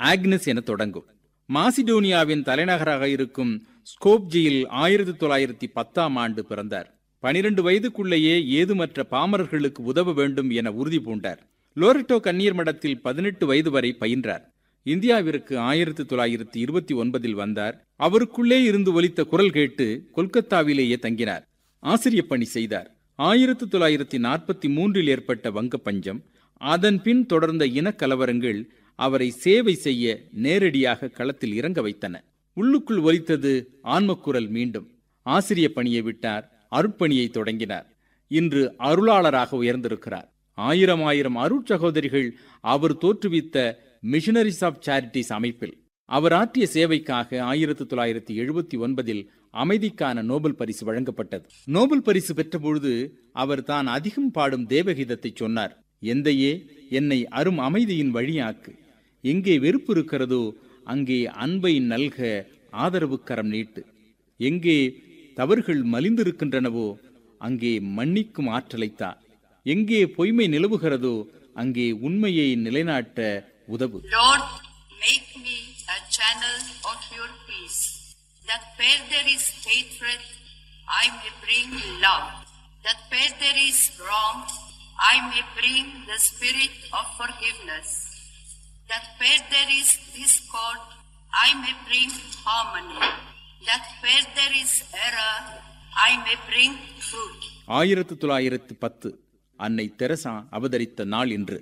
Agnes என தொடங்கும் மாசிடோனியாவின் தலைநகராக இருக்கும் ஸ்கோப்ஜியில் ஆயிரத்தி தொள்ளாயிரத்தி பத்தாம் ஆண்டு பிறந்தார் பனிரெண்டு வயதுக்குள்ளேயே ஏதுமற்ற பாமரர்களுக்கு உதவ வேண்டும் என உறுதி பூண்டார் லோரெட்டோ கண்ணீர் மடத்தில் பதினெட்டு வயது வரை பயின்றார் இந்தியாவிற்கு ஆயிரத்தி தொள்ளாயிரத்தி இருபத்தி ஒன்பதில் வந்தார் அவருக்குள்ளே இருந்து ஒலித்த குரல் கேட்டு கொல்கத்தாவிலேயே தங்கினார் ஆசிரியப் பணி செய்தார் ஆயிரத்தி தொள்ளாயிரத்தி நாற்பத்தி மூன்றில் ஏற்பட்ட வங்க பஞ்சம் அதன் பின் தொடர்ந்த இனக்கலவரங்கள் அவரை சேவை செய்ய நேரடியாக களத்தில் இறங்க வைத்தன உள்ளுக்குள் ஒலித்தது ஆன்மக்குரல் மீண்டும் ஆசிரிய பணியை விட்டார் அருட்பணியை தொடங்கினார் இன்று அருளாளராக உயர்ந்திருக்கிறார் ஆயிரம் ஆயிரம் அருட்சகோதரிகள் அவர் தோற்றுவித்த மிஷனரிஸ் ஆஃப் சேரிட்டிஸ் அமைப்பில் அவர் ஆற்றிய சேவைக்காக ஆயிரத்தி தொள்ளாயிரத்தி எழுபத்தி ஒன்பதில் அமைதிக்கான நோபல் பரிசு வழங்கப்பட்டது நோபல் பரிசு பெற்றபொழுது அவர் தான் அதிகம் பாடும் தேவகீதத்தை சொன்னார் எந்தையே என்னை அரும் அமைதியின் வழியாக்கு எங்கே வெறுப்பு இருக்கிறதோ அங்கே அன்பை நல்க ஆதரவு கரம் நீட்டு எங்கே தவறுகள் மலிந்திருக்கின்றனவோ அங்கே மன்னிக்கும் ஆற்றலைத்தா எங்கே பொய்மை நிலவுகிறதோ அங்கே உண்மையை நிலைநாட்ட உதவு Lord, make me a channel of your peace, that where there is hatred, I may bring love, that where there is wrong, I may bring the spirit of forgiveness, that where there is discord, I may bring harmony, that where there is error, I may bring truth. ஆயிரத்து தொள்ளாயிரத்து பத்து அன்னை Teresa அவதரித்த நாள் இன்று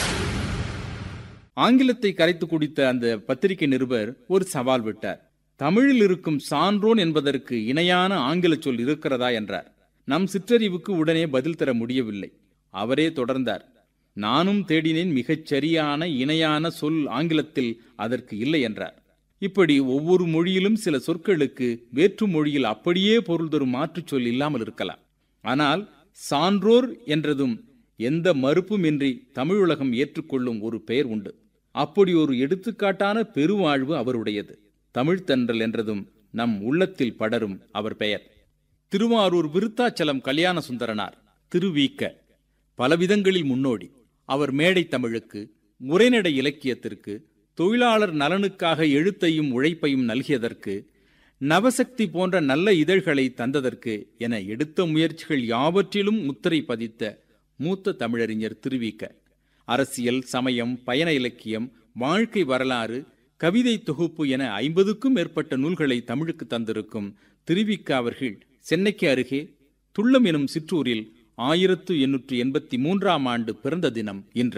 ஆங்கிலத்தை கரைத்து குடித்த அந்த பத்திரிகை நிருபர் ஒரு சவால் விட்டார் தமிழில் இருக்கும் சான்றோன் என்பதற்கு இணையான ஆங்கில சொல் இருக்கிறதா என்றார் நம் சிற்றறிவுக்கு உடனே பதில் தர முடியவில்லை அவரே தொடர்ந்தார் நானும் தேடினேன் மிகச் சரியான இணையான சொல் ஆங்கிலத்தில் அதற்கு இல்லை என்றார் இப்படி ஒவ்வொரு மொழியிலும் சில சொற்களுக்கு வேற்று மொழியில் அப்படியே பொருள் தரும் மாற்றுச் சொல் இல்லாமல் இருக்கலாம் ஆனால் சான்றோர் என்றதும் எந்த மறுப்புமின்றி தமிழுலகம் ஏற்றுக்கொள்ளும் ஒரு பெயர் உண்டு அப்படி ஒரு எடுத்துக்காட்டான பெருவாழ்வு அவருடையது தமிழ்த்தன்றல் என்றதும் நம் உள்ளத்தில் படரும் அவர் பெயர் திருவாரூர் விருத்தாச்சலம் கல்யாண சுந்தரனார் திருவீக்க பலவிதங்களில் முன்னோடி அவர் மேடை தமிழுக்கு உரைநடை இலக்கியத்திற்கு தொழிலாளர் நலனுக்காக எழுத்தையும் உழைப்பையும் நல்கியதற்கு நவசக்தி போன்ற நல்ல இதழ்களை தந்ததற்கு என எடுத்த முயற்சிகள் யாவற்றிலும் முத்திரை பதித்த மூத்த தமிழறிஞர் திருவிக்க அரசியல் சமயம் பயண இலக்கியம் வாழ்க்கை வரலாறு கவிதை தொகுப்பு என ஐம்பதுக்கும் மேற்பட்ட நூல்களை தமிழுக்கு தந்திருக்கும் திருவிக்க அவர்கள் சென்னைக்கு அருகே துள்ளம் எனும் சிற்றூரில் ஆயிரத்து எண்ணூற்று எண்பத்தி மூன்றாம் ஆண்டு பிறந்த தினம் இன்று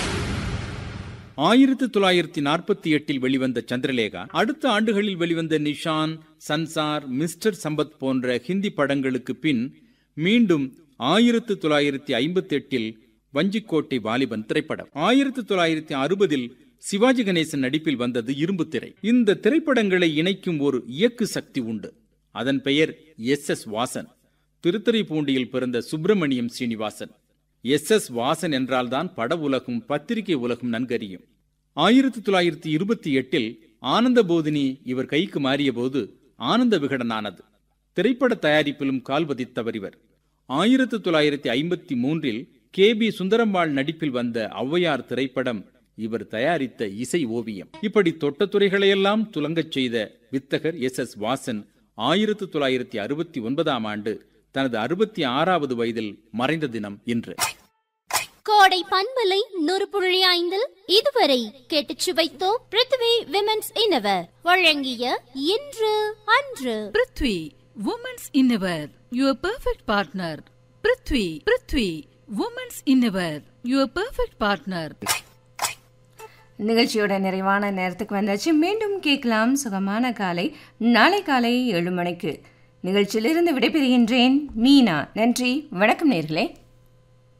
ஆயிரத்து தொள்ளாயிரத்தி நாற்பத்தி எட்டில் வெளிவந்த சந்திரலேகா அடுத்த ஆண்டுகளில் வெளிவந்த நிஷான் சன்சார் மிஸ்டர் சம்பத் போன்ற ஹிந்தி படங்களுக்கு பின் மீண்டும் ஆயிரத்து தொள்ளாயிரத்தி ஐம்பத்தி எட்டில் வஞ்சிக்கோட்டை வாலிபன் திரைப்படம் ஆயிரத்து தொள்ளாயிரத்தி அறுபதில் சிவாஜி கணேசன் நடிப்பில் வந்தது இரும்பு திரை இந்த திரைப்படங்களை இணைக்கும் ஒரு இயக்கு சக்தி உண்டு அதன் பெயர் எஸ் எஸ் வாசன் திருத்துறைப்பூண்டியில் பிறந்த சுப்பிரமணியம் சீனிவாசன் எஸ் எஸ் வாசன் என்றால்தான் பட உலகும் பத்திரிகை உலகும் நன்கறியும் ஆயிரத்தி தொள்ளாயிரத்தி இருபத்தி எட்டில் ஆனந்த போதினி இவர் கைக்கு மாறிய போது ஆனந்த விகடனானது திரைப்பட தயாரிப்பிலும் கால் பதித்தவர் இவர் ஆயிரத்தி தொள்ளாயிரத்தி ஐம்பத்தி மூன்றில் கே பி சுந்தரம்பாள் நடிப்பில் வந்த ஔவையார் திரைப்படம் இவர் தயாரித்த இசை ஓவியம் இப்படி தொட்ட துறைகளையெல்லாம் துலங்கச் செய்த வித்தகர் எஸ் எஸ் வாசன் ஆயிரத்தி தொள்ளாயிரத்தி அறுபத்தி ஒன்பதாம் ஆண்டு தனது அறுபத்தி ஆறாவது வயதில் மறைந்த தினம் இன்று கோடை பண்பலை நூறு புள்ளி ஐந்தில் இதுவரை கேட்டுச் சுவைத்தோம் பிருத்வி விமென்ஸ் இன்னவர் வழங்கிய இன்று அன்று prithvi women's innerwear your perfect partner prithvi prithvi women's innerwear your perfect partner நிகழ்ச்சியோட நிறைவான நேரத்துக்கு வந்தாச்சு மீண்டும் கேட்கலாம் சுகமான காலை நாளை காலை ஏழு மணிக்கு நிகழ்ச்சியிலிருந்து விடைபெறுகின்றேன் மீனா நன்றி வணக்கம் நேர்களே